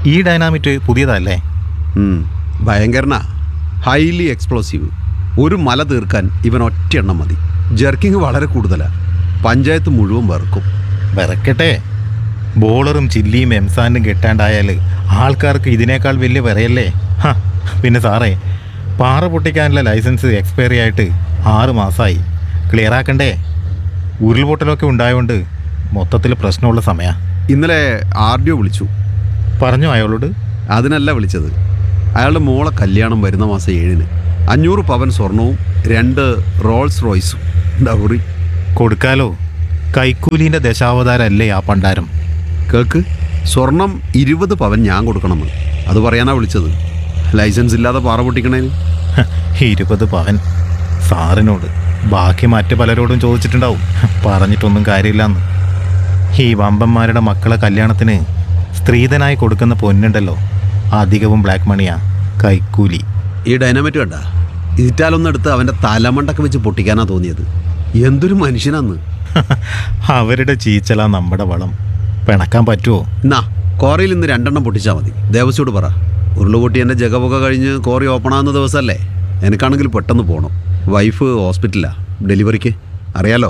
ഈ ഡൈനാമിറ്റ് പുതിയതല്ലേ ഉം, ഭയങ്കരനാ highly explosive ഒരു മല തീർക്കാൻ ഇവൻ ഒറ്റയെണ്ണം മതി ജർക്കിങ് വളരെ കൂടുതലാ പഞ്ചായത്ത് മുഴുവൻ വെറുക്കും വിറക്കട്ടെ ബോളറും ചില്ലിയും എംസാൻഡും കെട്ടാണ്ടായാൽ ആൾക്കാർക്ക് ഇതിനേക്കാൾ വലിയ വിറയല്ലേ ഹ, പിന്നെ സാറേ പാറ പൊട്ടിക്കാനുള്ള ലൈസൻസ് എക്സ്പയറി ആയിട്ട് ആറ് മാസമായി ക്ലിയർ ആക്കണ്ടേ ഉരുൾപൊട്ടലൊക്കെ ഉണ്ടായതുകൊണ്ട് മൊത്തത്തിൽ പ്രശ്നമുള്ള സമയ ഇന്നലെ ആർ ഡി ഒ വിളിച്ചു പറഞ്ഞു അയാളോട് അതിനല്ല വിളിച്ചത് അയാളുടെ മോളെ കല്യാണം വരുന്ന മാസം ഏഴിന് അഞ്ഞൂറ് പവൻ സ്വർണവും രണ്ട് റോൾസ് റോയ്സും ഡൗറി കൊടുക്കാലോ കൈക്കൂലിൻ്റെ ദശാവതാരല്ലേ ആ പണ്ടാരം കേക്ക് സ്വർണം ഇരുപത് പവൻ ഞാൻ കൊടുക്കണമെന്ന് അത് പറയാനാ വിളിച്ചത് ലൈസൻസ് ഇല്ലാതെ പാറ പൊട്ടിക്കണേന് ഹ, ഇരുപത് പവൻ സാറിനോട് ബാക്കി മറ്റ് പലരോടും ചോദിച്ചിട്ടുണ്ടാവും പറഞ്ഞിട്ടൊന്നും കാര്യമില്ലെന്ന് ഈ വമ്പന്മാരുടെ മക്കളെ കല്യാണത്തിന് സ്ത്രീധനായി കൊടുക്കുന്ന പൊന്നുണ്ടല്ലോ അധികവും ബ്ലാക്ക് മണിയാ കൈക്കൂലി ഈ ഡൈനാമൈറ്റ് കണ്ട ഇറ്റാലൊന്നെടുത്ത് അവൻ്റെ തലമണ്ടൊക്കെ വെച്ച് പൊട്ടിക്കാനാ തോന്നിയത് എന്തൊരു മനുഷ്യനാന്ന് അവരുടെ ചീച്ചല നമ്മുടെ വളം പിണക്കാൻ പറ്റുമോ എന്നാ കോറയിൽ ഇന്ന് രണ്ടെണ്ണം പൊട്ടിച്ചാൽ മതി ദേവസ്യോട് പറ ഉരുള് പൊട്ടി എൻ്റെ ജഗപൊക കഴിഞ്ഞ് കോറി ഓപ്പൺ ആകുന്ന ദിവസമല്ലേ എനിക്കാണെങ്കിൽ പെട്ടെന്ന് പോകണം വൈഫ് ഹോസ്പിറ്റലാ ഡെലിവറിക്ക് അറിയാലോ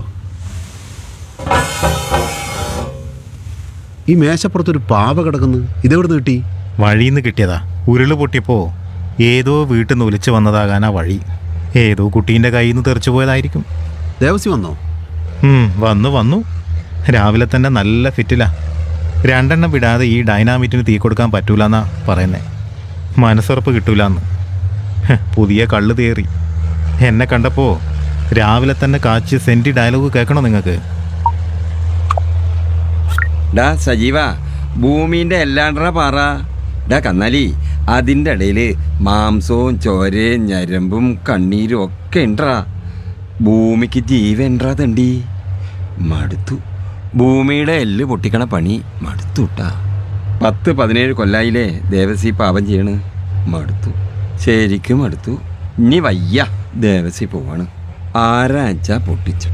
ഈ മേശപ്പുറത്തൊരു പാവ കിടക്കുന്നു ഇതെവിടുന്ന് കിട്ടി വഴിയിൽ കിട്ടിയതാ ഉരുള് പൊട്ടിയപ്പോൾ ഏതോ വീട്ടിൽ നിന്ന് ഒലിച്ചു വന്നതാകാനാ വഴി ഏതോ കുട്ടീൻ്റെ കയ്യിൽ നിന്ന് തെറിച്ചു പോയതായിരിക്കും ദേവസ്യ വന്നോ ഉം, വന്നു വന്നു രാവിലെ തന്നെ നല്ല ഫിറ്റിലാ രണ്ടെണ്ണം വിടാതെ ഈ ഡൈനാമിറ്റിന് തീ കൊടുക്കാൻ പറ്റൂലെന്നാ പറയുന്നേ മനസ്സുറപ്പ് കിട്ടൂലെന്ന് ഹ്, പുതിയ കള്ള് തേറി എന്നെ കണ്ടപ്പോൾ രാവിലെ തന്നെ കാച്ചി സെൻറ്റി ഡയലോഗ് കേൾക്കണോ നിങ്ങൾക്ക് ഡാ സജീവ ഭൂമിന്റെ എല്ലാണ്ടറ പാറ ഡാ കന്നാലി അതിൻ്റെ ഇടയിൽ മാംസവും ചോരയും ഞരമ്പും കണ്ണീരും ഒക്കെ ഉണ്ടറാ ഭൂമിക്ക് ജീവൻറാ തണ്ടി മടുത്തു ഭൂമിയുടെ എല്ല് പൊട്ടിക്കണ പണി മടുത്തു ട്ടാ പത്ത് പതിനേഴ് കൊല്ലായില്ലേ ദേവസി പാപം ചെയ്യണ് മടുത്തു ശരിക്കും മടുത്തു ഇനി വയ്യ ദേവസി പോവാണ് ആരാച്ചാ പൊട്ടിച്ചു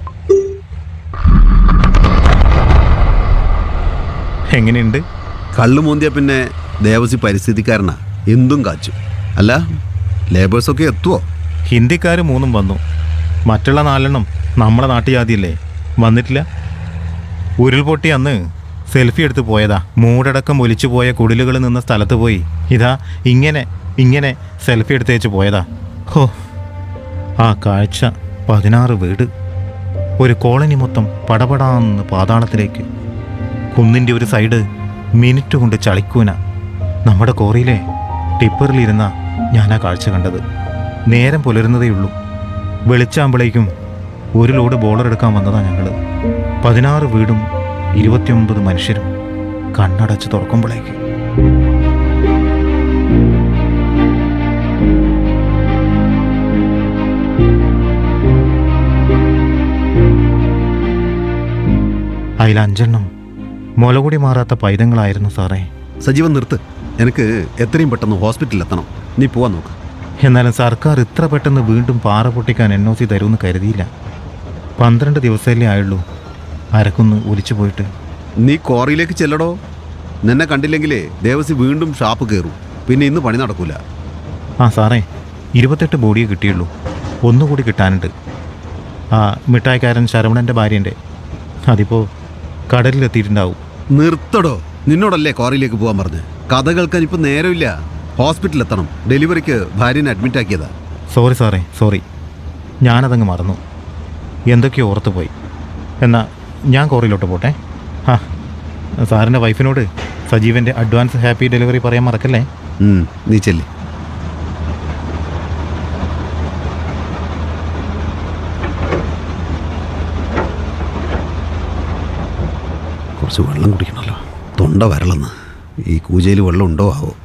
എങ്ങനെയുണ്ട് കള്ളു മോന്തിയ പിന്നെ ദേവസി പരിസ്ഥിതിക്കാരനാ എന്തും കാച്ചും അല്ല ലേബേഴ്സൊക്കെ എത്തുവോ ഹിന്ദിക്കാർ മൂന്നും വന്നു മറ്റുള്ള നാലെണ്ണം നമ്മളെ നാട്ടുജാതിയല്ലേ വന്നിട്ടില്ല ഉരുൾപൊട്ടി അന്ന് സെൽഫി എടുത്ത് പോയതാ മൂടടക്കം ഒലിച്ചു പോയ കുടിലുകൾ നിന്ന സ്ഥലത്ത് പോയി ഇതാ ഇങ്ങനെ ഇങ്ങനെ സെൽഫി എടുത്തേച്ച് പോയതാ ഹോ ആ കാഴ്ച പതിനാറ് വീട് ഒരു കോളനി മൊത്തം പടപടാന്ന് പാതാളത്തിലേക്ക് കുന്നിൻ്റെ ഒരു സൈഡ് മിനിറ്റ് കൊണ്ട് ചളിക്കൂന നമ്മുടെ കോറിയിലെ ടിപ്പറിലിരുന്ന ഞാൻ ആ കാഴ്ച കണ്ടത് നേരം പുലരുന്നതേയുള്ളൂ വെളിച്ചാകുമ്പോഴേക്കും ഒരു ലോഡ് ബോളർ എടുക്കാൻ വന്നതാ ഞങ്ങൾ പതിനാറ് വീടും ഇരുപത്തിയൊമ്പത് മനുഷ്യരും കണ്ണടച്ച് തുറക്കുമ്പോഴേക്ക് അതിൽ അഞ്ചെണ്ണം മുലകുടി മാറാത്ത പൈതങ്ങളായിരുന്നു സാറേ സജീവൻ നിർത്ത് എനിക്ക് എത്രയും പെട്ടെന്ന് ഹോസ്പിറ്റലിൽ എത്തണം നീ പോവാൻ നോക്ക് എന്നാലും സർക്കാർ ഇത്ര പെട്ടെന്ന് വീണ്ടും പാറ പൊട്ടിക്കാൻ എൻ ഒ സി തരുമെന്ന് കരുതിയില്ല പന്ത്രണ്ട് ദിവസമല്ലേ ആയുള്ളൂ അരക്കുന്ന് ഒലിച്ചു പോയിട്ട് നീ കോറിയിലേക്ക് ചെല്ലടോ നിന്നെ കണ്ടില്ലെങ്കിലേ ദേവസി വീണ്ടും ഷാപ്പ് കയറും പിന്നെ ഇന്ന് പണി നടക്കൂല ആ സാറേ ഇരുപത്തെട്ട് ബോഡിയെ കിട്ടിയുള്ളൂ ഒന്നുകൂടി കിട്ടാനുണ്ട് ആ മിഠായിക്കാരൻ ശരവണൻ്റെ ഭാര്യൻ്റെ അതിപ്പോൾ കടലിലെത്തിയിട്ടുണ്ടാവും നിർത്തടോ നിന്നോടല്ലേ കോറിയിലേക്ക് പോകാൻ പറഞ്ഞ് കഥ കേൾക്കാൻ ഇപ്പം നേരമില്ല ഹോസ്പിറ്റലിൽ എത്തണം ഡെലിവറിക്ക് ഭാര്യനെ അഡ്മിറ്റ് ആക്കിയതാ സോറി സാറേ സോറി ഞാനതങ്ങ് മറന്നു എന്തൊക്കെയോ ഓർത്ത് പോയി എന്നാ ഞാൻ കോറിയിലോട്ട് പോട്ടെ ആ സാറിൻ്റെ വൈഫിനോട് സജീവൻ്റെ അഡ്വാൻസ് ഹാപ്പി ഡെലിവറി പറയാൻ മറക്കല്ലേ ഉം, നീ ചെല്ലി കുറച്ച് വെള്ളം കുടിക്കണമല്ലോ തൊണ്ട വരളന്ന് ഈ കൂജയിൽ വെള്ളം ഉണ്ടോ ആവോ